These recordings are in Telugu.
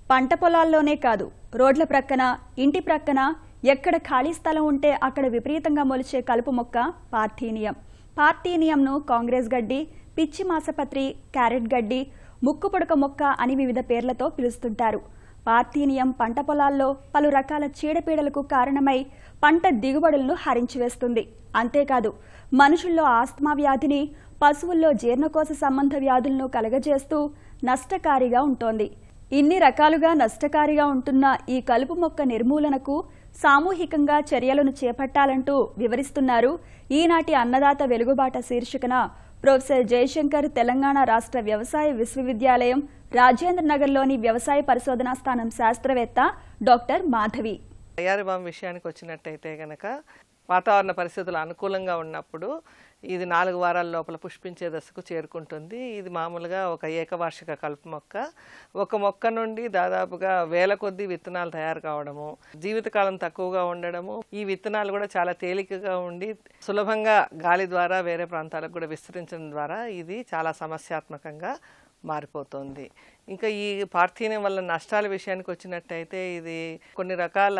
పంట పొలాల్లోనే కాదు రోడ్ల ప్రక్కన ఇంటి ప్రక్కన ఎక్కడ ఖాళీ స్థలం ఉంటే అక్కడ విపరీతంగా మొలిచే కలుపు మొక్క పార్థీనియం పార్థీనియంను కాంగ్రెస్ గడ్డి పిచ్చి మాసపత్రి క్యారెట్ గడ్డి ముక్కుపుడక మొక్క అని వివిధ పేర్లతో పిలుస్తుంటారు పార్థీనియం పంట పొలాల్లో పలు రకాల చీడపీడలకు కారణమై పంట దిగుబడులను హరించివేస్తుంది అంతేకాదు మనుషుల్లో ఆస్తమా వ్యాధిని పశువుల్లో జీర్ణకోశ సంబంధ వ్యాధులను కలగజేస్తూ నష్టకారిగా ఉంటోంది ఇన్ని రకాలుగా నష్టకారిగా ఉంటున్న ఈ కలుపు మొక్క నిర్మూలనకు సామూహికంగా చర్యలను చేపట్టాలంటూ వివరిస్తున్నారు ఈనాటి అన్నదాత వెలుగుబాట శీర్షికన ప్రొఫెసర్ జయశంకర్ తెలంగాణ రాష్ట్ర వ్యవసాయ విశ్వవిద్యాలయం రాజేంద్ర నగర్లోని వ్యవసాయ పరిశోధనా స్థానం శాస్త్రవేత్త డాక్టర్ మాధవి తయారీ బాంబు విషయానికి వచ్చినట్టయితే గనక వాతావరణ పరిస్థితులు అనుకూలంగా ఉన్నప్పుడు ఇది నాలుగు వారాల లోపల పుష్పించే దశకు చేరుకుంటుంది ఇది మామూలుగా ఒక ఏకవార్షిక కలుపు మొక్క ఒక మొక్క నుండి దాదాపుగా వేల కొద్ది విత్తనాలు తయారు కావడము జీవితకాలం తక్కువగా ఉండడము ఈ విత్తనాలు కూడా చాలా తేలికగా ఉండి సులభంగా గాలి ద్వారా వేరే ప్రాంతాలకు కూడా విస్తరించడం ద్వారా ఇది చాలా సమస్యాత్మకంగా మారిపోతుంది ఇంకా ఈ పార్థీనియం వల్ల నష్టాల విషయానికి వచ్చినట్టయితే ఇది కొన్ని రకాల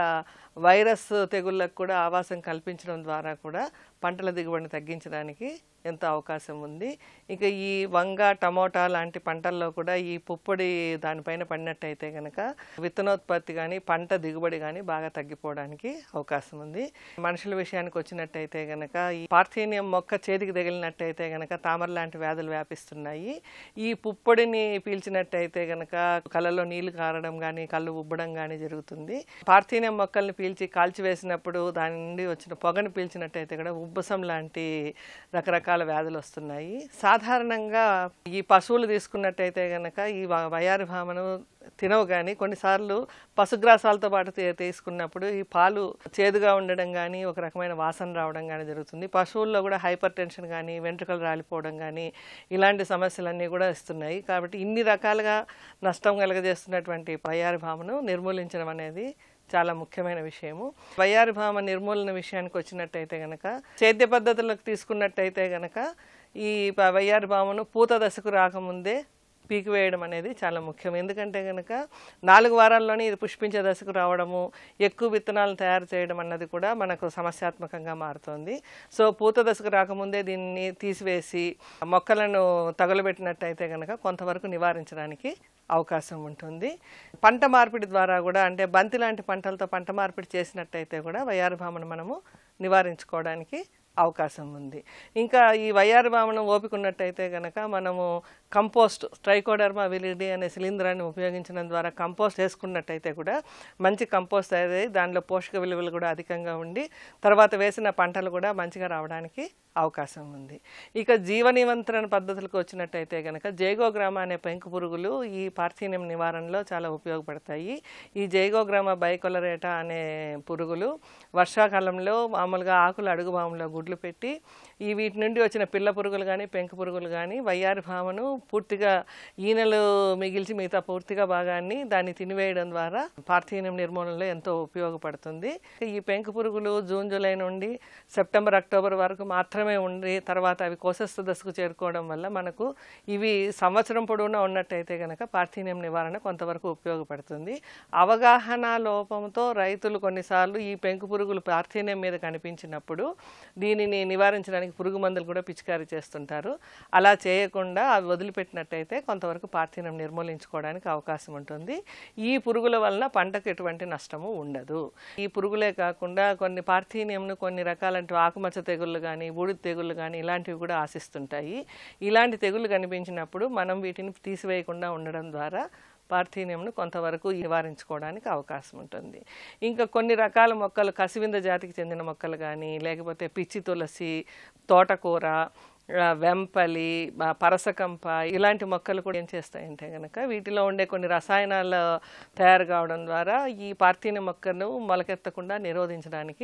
వైరస్ తెగుళ్ళకు కూడా ఆవాసం కల్పించడం ద్వారా కూడా పంటల దిగుబడిని తగ్గించడానికి ఎంతో అవకాశం ఉంది ఇంకా ఈ వంగ టమోటా లాంటి పంటల్లో కూడా ఈ పుప్పొడి దానిపైన పడినట్టయితే కనుక విత్తనోత్పత్తి కానీ పంట దిగుబడి కానీ బాగా తగ్గిపోవడానికి అవకాశం ఉంది మనుషుల విషయానికి వచ్చినట్టయితే కనుక ఈ పార్థీనియం మొక్క చేతికి తగిలినట్టయితే కనుక తామర లాంటి వ్యాధులు వ్యాపిస్తున్నాయి ఈ పుప్పొడిని పీల్చినట్టయితే కనుక కళ్ళలో నీళ్లు కారడం కానీ కళ్ళు ఉబ్బడం కానీ జరుగుతుంది పార్థీనియం మొక్కల్ని పీల్చి కాల్చివేసినప్పుడు దాని నుండి వచ్చిన పొగను పీల్చినట్టయితే కూడా ఉబ్బసం లాంటి రకరకాల వ్యాధులు వస్తున్నాయి సాధారణంగా ఈ పశువులు తీసుకున్నట్టయితే కనుక ఈ వ- వయారి భామను తినవు కానీ కొన్నిసార్లు పశుగ్రాసాలతో పాటు తీ- తీసుకున్నప్పుడు ఈ పాలు చేదుగా ఉండడం కానీ ఒక రకమైన వాసన రావడం కానీ జరుగుతుంది పశువుల్లో కూడా హైపర్ టెన్షన్ కానీ వెంట్రుకలు రాలిపోవడం కానీ ఇలాంటి సమస్యలన్నీ కూడా ఇస్తున్నాయి కాబట్టి ఇన్ని రకాలుగా నష్టం కలగజేస్తున్నటువంటి వయారి భామను నిర్మూలించడం అనేది చాలా ముఖ్యమైన విషయము వయ్యారి భామ నిర్మూలన విషయానికి వచ్చినట్టయితే గనక సేద్య పద్ధతులకు తీసుకున్నట్టయితే గనక ఈ ప- వయ్యారి భామను పూత దశకు రాకముందే పీకివేయడం అనేది చాలా ముఖ్యం ఎందుకంటే కనుక నాలుగు వారాల్లోనే ఇది పుష్పించే దశకు రావడము ఎక్కువ విత్తనాలు తయారు చేయడం అన్నది కూడా మనకు సమస్యాత్మకంగా మారుతుంది సో పూత దశకు రాకముందే దీన్ని తీసివేసి మొక్కలను తగులబెట్టినట్టయితే కనుక కొంతవరకు నివారించడానికి అవకాశం ఉంటుంది పంట మార్పిడి ద్వారా కూడా అంటే బంతి లాంటి పంటలతో పంట మార్పిడి చేసినట్టయితే కూడా వయారు భామను మనము నివారించుకోవడానికి అవకాశం ఉంది ఇంకా ఈ వయ్యారి భామను ఓపిక ఉన్నట్టయితే కనుక మనము కంపోస్ట్ ట్రైకోడర్మా విలిడి అనే శిలీంధ్రాన్ని ఉపయోగించడం ద్వారా కంపోస్ట్ వేసుకున్నట్టయితే కూడా మంచి కంపోస్ట్ తయారై దానిలో పోషక విలువలు కూడా అధికంగా ఉండి తర్వాత వేసిన పంటలు కూడా మంచిగా రావడానికి అవకాశం ఉంది ఇక జీవ నియంత్రణ పద్ధతులకు వచ్చినట్టయితే కనుక జైగోగ్రామ అనే పెంకు పురుగులు ఈ పార్థీనియం నివారణలో చాలా ఉపయోగపడతాయి ఈ జైగోగ్రామ బైకొలరేటా అనే పురుగులు వర్షాకాలంలో మామూలుగా ఆకుల అడుగు భాగంలో గుడ్లు పెట్టి ఈ వీటి నుండి వచ్చిన పిల్ల పురుగులు కానీ పెంకు పురుగులు కానీ వయ్యారి భామను పూర్తిగా ఈనెలు మిగిల్చి మిగతా పూర్తిగా భాగాన్ని దాన్ని తినివేయడం ద్వారా పార్థీనియం నిర్మూలనలో ఎంతో ఉపయోగపడుతుంది ఈ పెంకు పురుగులు జూన్ జూలై నుండి సెప్టెంబర్ అక్టోబర్ వరకు మాత్రమే ఉండి తర్వాత అవి కోశస్థ దశకు చేరుకోవడం వల్ల మనకు ఇవి సంవత్సరం పొడవునా ఉన్నట్టయితే కనుక పార్థీనియం నివారణ కొంతవరకు ఉపయోగపడుతుంది అవగాహన లోపంతో రైతులు కొన్నిసార్లు ఈ పెంకు పురుగులు పార్థీనియం మీద కనిపించినప్పుడు దీనిని నివారించడానికి పురుగు మందులు కూడా పిచికారీ చేస్తుంటారు అలా చేయకుండా అవి వదిలిపెట్టినట్టయితే కొంతవరకు పార్థీనియం నిర్మూలించుకోవడానికి అవకాశం ఉంటుంది ఈ పురుగుల వలన పంటకు ఎటువంటి నష్టము ఉండదు ఈ పురుగులే కాకుండా కొన్ని పార్థీనియంను కొన్ని రకాల ఆకుమచ్చ తెగుళ్ళు కానీ బూడిద తెగుళ్ళు కానీ ఇలాంటివి కూడా ఆశిస్తుంటాయి ఇలాంటి తెగుళ్ళు కనిపించినప్పుడు మనం వీటిని తీసివేయకుండా ఉండడం ద్వారా పార్థీనియంను కొంతవరకు నివారించుకోవడానికి అవకాశం ఉంటుంది ఇంకా కొన్ని రకాల మొక్కలు కసివింద జాతికి చెందిన మొక్కలు కానీ లేకపోతే పిచ్చి తులసి తోటకూర ఆ, వెంపలి ఆ, పరసకంప ఇలాంటి మొక్కలు కూడా ఏం చేస్తాయంటే కనుక వీటిలో ఉండే కొన్ని రసాయనాలు తయారు కావడం ద్వారా ఈ పార్థీనియం మొక్కను మొలకెత్తకుండా నిరోధించడానికి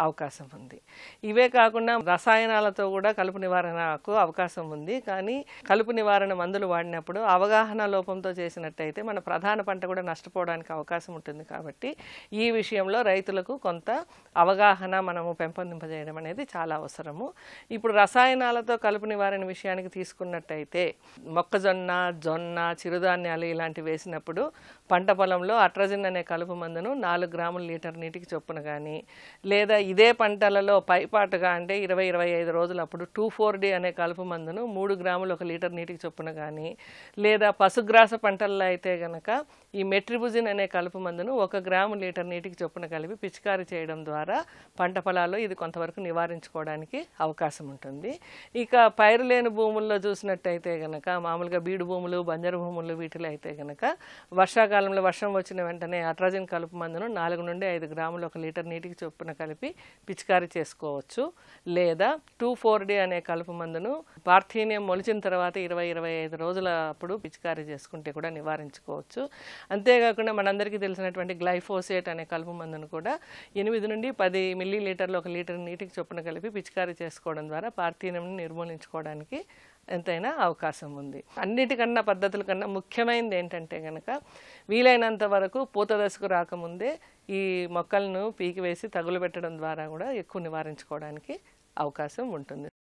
అవకాశం ఉంది ఇవే కాకుండా రసాయనాలతో కూడా కలుపు నివారణకు అవకాశం ఉంది కానీ కలుపు నివారణ మందులు వాడినప్పుడు అవగాహన లోపంతో చేసినట్టయితే మన ప్రధాన పంట కూడా నష్టపోవడానికి అవకాశం ఉంటుంది కాబట్టి ఈ విషయంలో రైతులకు కొంత అవగాహన మనము పెంపొందింపజేయడం అనేది చాలా అవసరము ఇప్పుడు రసాయనాలతో కలుపు నివారణ విషయానికి తీసుకున్నట్టయితే మొక్కజొన్న జొన్న చిరుధాన్యాలు ఇలాంటివి వేసినప్పుడు పంట పొలంలో అట్రజిన్ అనే కలుపు మందును నాలుగు గ్రాముల లీటర్ నీటికి చొప్పున కానీ లేదా ఇదే పంటలలో పైపాటుగా అంటే ఇరవై ఇరవై ఐదు రోజులు అప్పుడు టూ ఫోర్ డి అనే కలుపు మందును మూడు గ్రాములు ఒక లీటర్ నీటికి చొప్పున కానీ లేదా పశుగ్రాస పంటల్లో అయితే గనక ఈ మెట్రిబుజిన్ అనే కలుపు మందును ఒక గ్రాము లీటర్ నీటికి చొప్పున కలిపి పిచికారీ చేయడం ద్వారా పంట పొలాల్లో ఇది కొంతవరకు నివారించుకోవడానికి అవకాశం ఉంటుంది ఇక పైరు లేని భూముల్లో చూసినట్టయితే గనక మామూలుగా బీడు భూములు బంజరు భూములు వీటిలో అయితే గనక వర్షాకాలంలో వర్షం వచ్చిన వెంటనే అట్రాజిన్ కలుపు మందును నాలుగు నుండి ఐదు గ్రాములు ఒక లీటర్ నీటికి చొప్పున కలిపి పిచికారీ చేసుకోవచ్చు లేదా టూ ఫోర్ డి అనే కలుపు మందును పార్థీనియం మొలిచిన తర్వాత ఇరవై ఇరవై ఐదు రోజుల అప్పుడు పిచికారీ చేసుకుంటే కూడా నివారించుకోవచ్చు అంతేకాకుండా మనందరికీ తెలిసినటువంటి గ్లైఫోసేట్ అనే కలుపు మందును కూడా ఎనిమిది నుండి పది మిల్లీ లీటర్లు ఒక లీటర్ నీటికి చొప్పున కలిపి పిచికారీ చేసుకోవడం ద్వారా పార్థీనియంని నిర్మూలించుకోవడానికి ఎంతైనా అవకాశం ఉంది అన్నిటికన్నా పద్ధతుల కన్నా ముఖ్యమైనది ఏంటంటే కనుక వీలైనంత వరకు పూత దశకు రాకముందే ఈ మొక్కలను పీకివేసి తగులు పెట్టడం ద్వారా కూడా ఎక్కువ నివారించుకోవడానికి అవకాశం ఉంటుంది